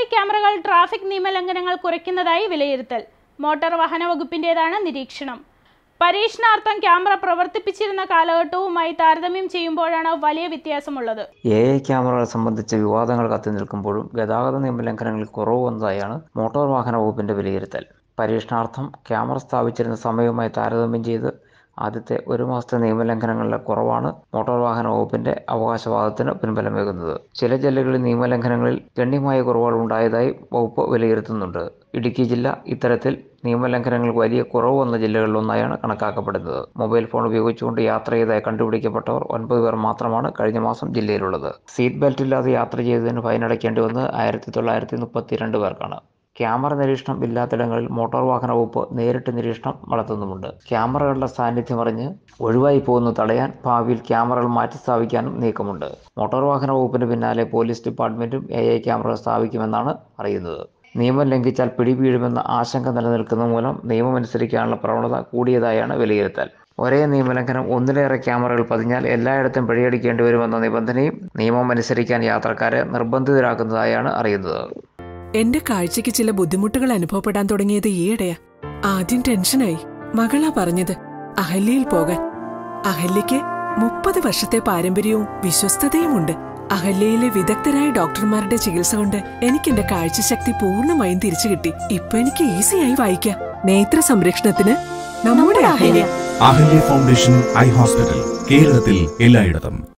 ക്യാമറകൾ ട്രാഫിക് നിയമലംഘനങ്ങൾ കുറയ്ക്കുന്നതായി വിലയിരുത്തൽ മോട്ടോർ വാഹന വകുപ്പിന്റേതാണ് നിരീക്ഷണം പരീക്ഷണാർത്ഥം ക്യാമറ പ്രവർത്തിപ്പിച്ചിരുന്ന കാലഘട്ടവുമായി താരതമ്യം ചെയ്യുമ്പോഴാണ് വലിയ വ്യത്യാസമുള്ളത് എ ഐ ക്യാമറകൾ സംബന്ധിച്ച വിവാദങ്ങൾ കത്തി നിൽക്കുമ്പോഴും ഗതാഗത നിയമലംഘനങ്ങളിൽ കുറവ് വന്നതായാണ് മോട്ടോർ വാഹന വകുപ്പിന്റെ വിലയിരുത്തൽ പരീക്ഷണാർത്ഥം ക്യാമറ സ്ഥാപിച്ചിരുന്ന സമയവുമായി താരതമ്യം ചെയ്ത് ആദ്യത്തെ ഒരു മാസത്തെ നിയമലംഘനങ്ങളിലെ കുറവാണ് മോട്ടോർ വാഹന വകുപ്പിന്റെ അവകാശവാദത്തിന് പിൻബലമേകുന്നത് ചില ജില്ലകളിൽ നിയമലംഘനങ്ങളിൽ ഗണ്യമായ കുറവുകൾ ഉണ്ടായതായി വകുപ്പ് വിലയിരുത്തുന്നുണ്ട് ഇടുക്കി ജില്ല ഇത്തരത്തിൽ നിയമലംഘനങ്ങൾ വലിയ കുറവ് വന്ന ജില്ലകളിലൊന്നായാണ് കണക്കാക്കപ്പെടുന്നത് മൊബൈൽ ഫോൺ ഉപയോഗിച്ചുകൊണ്ട് യാത്ര ചെയ്തതായി കണ്ടുപിടിക്കപ്പെട്ടവർ ഒൻപത് പേർ മാത്രമാണ് കഴിഞ്ഞ മാസം ജില്ലയിലുള്ളത് സീറ്റ് ബെൽറ്റ് ഇല്ലാതെ യാത്ര ചെയ്തതിന് ഫൈൻ അടയ്ക്കേണ്ടി വന്നത് ആയിരത്തി തൊള്ളായിരത്തി മുപ്പത്തിരണ്ട് പേർക്കാണ് ക്യാമറ നിരീക്ഷണം ഇല്ലാത്തിടങ്ങളിൽ മോട്ടോർ വാഹന വകുപ്പ് നേരിട്ട് നിരീക്ഷണം നടത്തുന്നുമുണ്ട് ക്യാമറകളുടെ സാന്നിധ്യം അറിഞ്ഞ് ഒഴിവായി പോകുന്നത് തടയാൻ ഭാവിയിൽ ക്യാമറകൾ മാറ്റി സ്ഥാപിക്കാനും നീക്കമുണ്ട് മോട്ടോർ വാഹന വകുപ്പിന് പിന്നാലെ പോലീസ് ഡിപ്പാർട്ട്മെന്റും എ ഐ ക്യാമറ സ്ഥാപിക്കുമെന്നാണ് അറിയുന്നത് നിയമം ലംഘിച്ചാൽ പിടിവീഴുമെന്ന ആശങ്ക നിലനിൽക്കുന്ന മൂലം നിയമമനുസരിക്കാനുള്ള പ്രവണത കൂടിയതായാണ് വിലയിരുത്തൽ ഒരേ നിയമലംഘനം ഒന്നിലേറെ ക്യാമറകൾ പതിഞ്ഞാൽ എല്ലായിടത്തും പിഴയടിക്കേണ്ടി വരുമെന്ന നിബന്ധനയും നിയമം അനുസരിക്കാൻ യാത്രക്കാരെ നിർബന്ധിതരാക്കുന്നതായാണ് അറിയുന്നത് എന്റെ കാഴ്ചയ്ക്ക് ചില ബുദ്ധിമുട്ടുകൾ അനുഭവപ്പെടാൻ തുടങ്ങിയത് ഈയിടെയാ ആദ്യം ടെൻഷനായി മകളാ പറഞ്ഞത് അഹല്യയിൽ പോകാൻ അഹല്യയ്ക്ക് മുപ്പത് വർഷത്തെ പാരമ്പര്യവും വിശ്വസ്തതയുമുണ്ട് അഹല്യയിലെ വിദഗ്ധരായ ഡോക്ടർമാരുടെ ചികിത്സ കൊണ്ട് എനിക്ക് എന്റെ കാഴ്ചശക്തി പൂർണ്ണമായും തിരിച്ചു കിട്ടി ഇപ്പൊ എനിക്ക് ഈസിയായി വായിക്കാം നേത്ര സംരക്ഷണത്തിന് നമ്മുടെ Ahalya Ahalya foundation eye hospital കേരളത്തിൽ എല്ലായിടത്തും